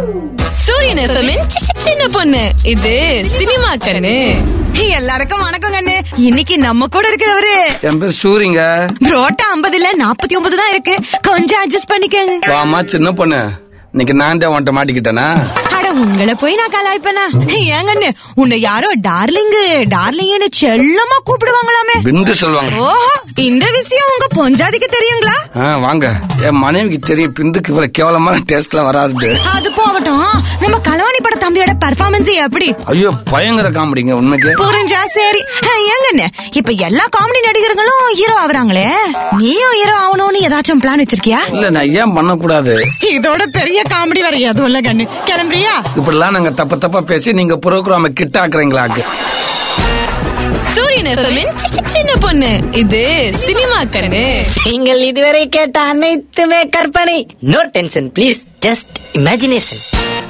சூரியன் எஃப்எம்மின் சின்ன பொண்ணு இது சினிமா கண்ணு எல்லாருக்கும் வணக்கம் கண்ணு இன்னைக்கு நம்ம கூட இருக்கிறவரு என் பேர் சூரிங்க புரோட்டா ஐம்பது இல்ல நாற்பத்தி ஒன்பது தான் இருக்கு கொஞ்சம் அட்ஜஸ்ட் பண்ணிக்கங்க வாமா சின்ன பொண்ணு இன்னைக்கு நான் தான் உன்ட்ட மாட்டிக்கிட்டேனா அட உங்களை போய் நான் கலாய்ப்பேனா ஏன் கண்ணு உன்னை யாரோ டார்லிங் டார்லிங்னு செல்லமா கூப்பிடுவாங்களாமே பிந்து சொல்லுவாங்க ஓஹோ இந்த விஷயம் உங்க பொஞ்சாதிக்கு தெரியுங்களா ஆ, வாங்க என் மனைவிக்கு தெரியும் பிந்துக்கு இவ்வளவு கேவலமான டேஸ்ட்ல வராது அது போகட்டும் நம்ம களவாணி பட தம்பியோட பெர்ஃபார்மன்ஸ் எப்படி ஐயோ பயங்கர காமெடிங்க உண்மைக்கு புரிஞ்சா சரி ஏங்கண்ணே இப்ப எல்லா காமெடி நடிகர்களும் ஹீரோ ஆகுறாங்களே நீயும் ஹீரோ ஆகணும்னு ஏதாச்சும் பிளான் வச்சிருக்கியா இல்ல நான் ஏன் பண்ணக்கூடாது இதோட பெரிய காமெடி வர எதுவும் இல்ல கண்ணு கிளம்புறியா இப்படிலாம் நாங்க தப்பு தப்பா பேசி நீங்க புரோகிராம கிட்ட ஆக்குறீங்களாக்கு சூரியன் எஃப்எம்மின் சின்ன பொண்ணு இது சினிமா கண்ணு நீங்கள் இதுவரை கேட்ட அனைத்துமே கற்பனை no tension please just imagination